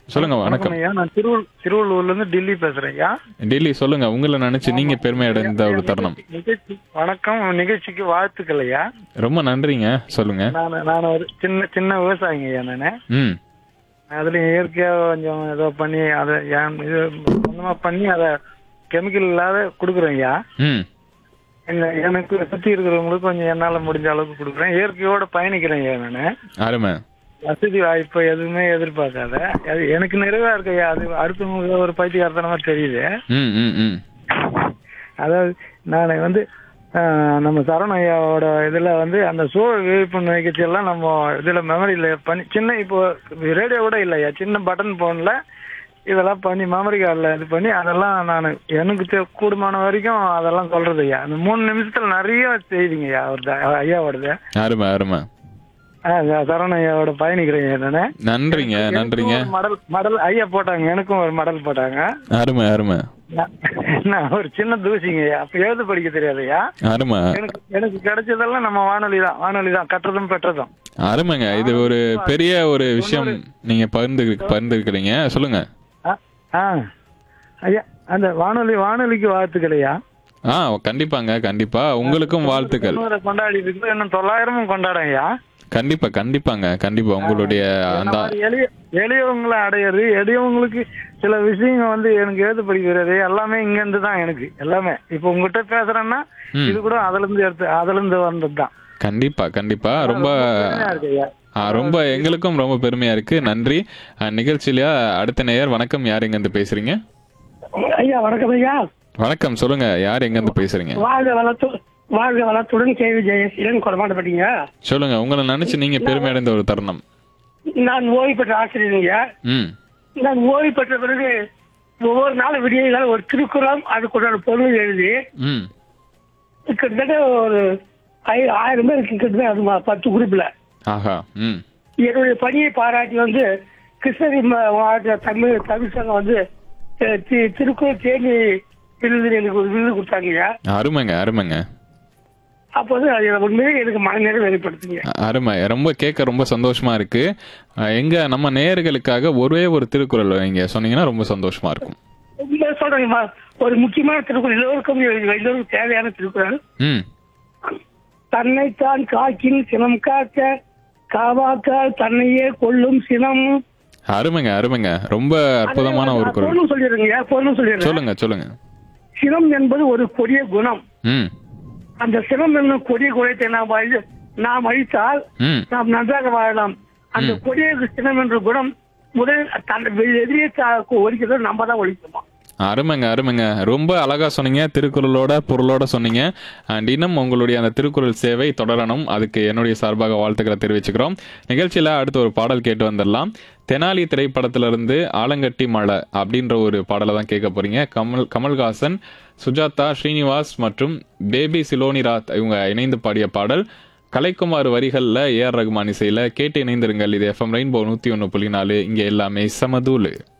சொல்லுங்க வணக்கம் ஐயா நான் திருவள்ளூர் திருவள்ளூர்ல இருந்து டெல்லி பேசுறேன் ஐயா டெல்லி சொல்லுங்க உங்களை நினைச்சு நீங்க பெருமை அடைந்த ஒரு தருணம் நிகழ்ச்சி வணக்கம் நிகழ்ச்சிக்கு வாழ்த்துக்கள் ஐயா ரொம்ப நன்றிங்க சொல்லுங்க நான் நான் ஒரு சின்ன சின்ன விவசாயிங்க ஐயா நானு ம் அதுல இயற்கையா கொஞ்சம் ஏதோ பண்ணி அதை ஏன் இது சொந்தமா பண்ணி அதை கெமிக்கல் இல்லாத கொடுக்குறேன் ஐயா ம் எங்க எனக்கு சுத்தி இருக்கிறவங்களுக்கு கொஞ்சம் என்னால முடிஞ்ச அளவுக்கு கொடுக்குறேன் இயற்கையோட பயணிக்கிறேன் ஐயா நானு அருமை வசதி வாய்ப்பு எதுவுமே எதிர்பார்க்காத அது எனக்கு நிறைவா இருக்கு ஐயா அது அடுத்தவங்களுக்கு ஒரு பைத்தியக்காரத்தனமா தெரியுது ம் ம் ம் அதாவது நான் வந்து ஆஹ், நம்ம சரண ஐயாவோட இதுல வந்து அந்த சூழல் விழிப்புணர்வு நிகழ்ச்சி எல்லாம் நம்ம இதுல மெமரியில பண்ணி சின்ன இப்போ ரேடியோ கூட இல்லையா சின்ன பட்டன் போன்ல இதெல்லாம் பண்ணி மெமரி கார்டில் இது பண்ணி அதெல்லாம் நான் எனக்கு தெ- கூடுமான வரைக்கும் அதெல்லாம் சொல்றது ஐயா அந்த மூணு நிமிஷத்துல நிறைய செய்திங்க ஐயா அவர்த ஐயாவோடது அருமை அருமை ஆஹ், சரண ஐயாவோட பயணிக்கிறேன் ஐயா நானு நன்றிங்க நன்றிங்க எனக்கும் ஒரு மடல் மடல் ஐயா போட்டாங்க எனக்கும் ஒரு மடல் போட்டாங்க அருமை அருமை நான் நான் ஒரு சின்ன தூசிங்க ஐயா அப்ப எழுத படிக்க தெரியாது ஐயா அருமை எனக்கு எனக்கு கிடைச்சதெல்லாம் நம்ம வானொலி தான் வானொலி தான் கற்றதும் பெற்றதும் அருமைங்க இது ஒரு பெரிய ஒரு விஷயம் நீங்க பகிர்ந்து பகிர்ந்துருக்கிறீங்க சொல்லுங்க ஆ, ஆ ஐயா அந்த வானொலி வானொலிக்கு வாழ்த்துக்கள் ஐயா ஆ கண்டிப்பாங்க கண்டிப்பா உங்களுக்கும் வாழ்த்துக்கள் தொண்ணூறை கொண்டாடி இருக்கு இன்னும் தொள்ளாயிரமும் கொண்டாடும் ஐயா கண்டிப்பா கண்டிப்பாங்க கண்டிப்பா உங்களுடைய இந்த அந்த மாதிரி எளிய எளியவங்களை அடையிறது எளியவங்களுக்கு சில விஷயங்கள் வந்து எனக்கு எழுத படிக்கிறது எல்லாமே இங்க இருந்து தான் எனக்கு எல்லாமே இப்போ உங்ககிட்ட பேசுறேன்னா ம். இது கூட அதுல இருந்து எடுத்து அதுல இருந்து வந்தது தான் கண்டிப்பா கண்டிப்பா ரொம்ப பெருமையா இருக்கு ஐயா ஆ, ரொம்ப எங்களுக்கும் ரொம்ப பெருமையா இருக்கு நன்றி ஆ, நிகழ்ச்சியில அடுத்த நேயர் வணக்கம் யார் எங்க இருந்து பேசுறீங்க ஐயா வணக்கம் ஐயா வணக்கம் சொல்லுங்க யார் எங்க இருந்து பேசுறீங்க வாழ்க வளத்து வாழ்க வளத்துடன் கேவி ஜெயசீலன் கொடமாட்டப்பட்டீங்க சொல்லுங்க உங்களை நினைச்சு நீங்க பெருமை அடைந்த ஒரு தருணம் நான் ஓய்வு பெற்ற ஆசிரியருங்க ம் நான் ஓய்வு பெற்ற பிறகு ஒவ்வொரு நாளும் விடிய ஒரு திருக்குறள் அதுக்குள்ள பொருள் எழுதி ம் கிட்டத்தட்ட ஒரு ஐ- ஆயிரம் பேர் கிட்டத்தட்ட அது மா- பத்து குரூப்ல ஆஹா ம் என்னுடைய பணியை பாராட்டி வந்து கிருஷ்ணகிரி ம- மாவட்ட தமிழ் தமிழ் சங்கம் வந்து அஹ், தி- திருக்குறள் தேனி விருது எனக்கு ஒரு விருது கொடுத்தாங்கய்யா அருமைங்க அருமைங்க அப்போ வந்து அது உண்மையிலே எனக்கு மனநிறைவு வெளிப்படுத்துங்க அருமை ரொம்ப கேட்க ரொம்ப சந்தோஷமா இருக்கு ஆ, எங்க நம்ம நேயர்களுக்காக ஒரே ஒரு திருக்குறள் நீங்க சொன்னீங்கன்னா ரொம்ப சந்தோஷமா இருக்கும் உண்மையை சொல்றேங்கம்மா ஒரு முக்கியமான திருக்குறள் எல்லோருக்கும் எல்லோருக்கும் தேவையான திருக்குறள் ம் தன்னைத்தான் காக்கின் சினம் காக்க காவாக்கால் தன்னையே கொல்லும் சினம் அருமைங்க அருமைங்க ரொம்ப அற்புதமான ஒரு குரல் பொருளும் சொல்லிடுறேங்க பொருளும் சொல்லிடுறேன் சொல்லுங்க சொல்லுங்க சினம் என்பது ஒரு கொடிய குணம் ம் அந்த சினம் என்னும் கொடிய குணத்தை நாம் அழி- நாம் அழித்தால் ம் நாம் நன்றாக வாழலாம் அந்த கொடிய சினம் என்ற குணம் முதல் தன் எதிரியை ஒழிக்கிறது நம்ம தான் ஒழிக்கணும் அருமைங்க அருமைங்க ரொம்ப அழகா சொன்னீங்க திருக்குறளோட பொருளோட சொன்னீங்க அண்ட் இன்னும் உங்களுடைய அந்த திருக்குறள் சேவை தொடரணும் அதுக்கு என்னுடைய சார்பாக வாழ்த்துக்களை தெரிவிச்சுக்கிறோம் நிகழ்ச்சியில அடுத்து ஒரு பாடல் கேட்டு வந்துடலாம் தெனாலி திரைப்படத்திலிருந்து ஆலங்கட்டி மலை அப்படின்ற ஒரு பாடலை தான் கேட்க போறீங்க கமல் கமல்ஹாசன் சுஜாதா ஸ்ரீனிவாஸ் மற்றும் பேபி சிலோனிராத் இவங்க இணைந்து பாடிய பாடல் கலைக்குமார் வரிகள்ல ஏஆர் ரகுமான் இசையில கேட்டு இணைந்திருங்கள் இது எஃப்எம் ரெயின்போ நூத்தி ஒன்று புள்ளி நாலு இங்க எல்லாமே சமதூளு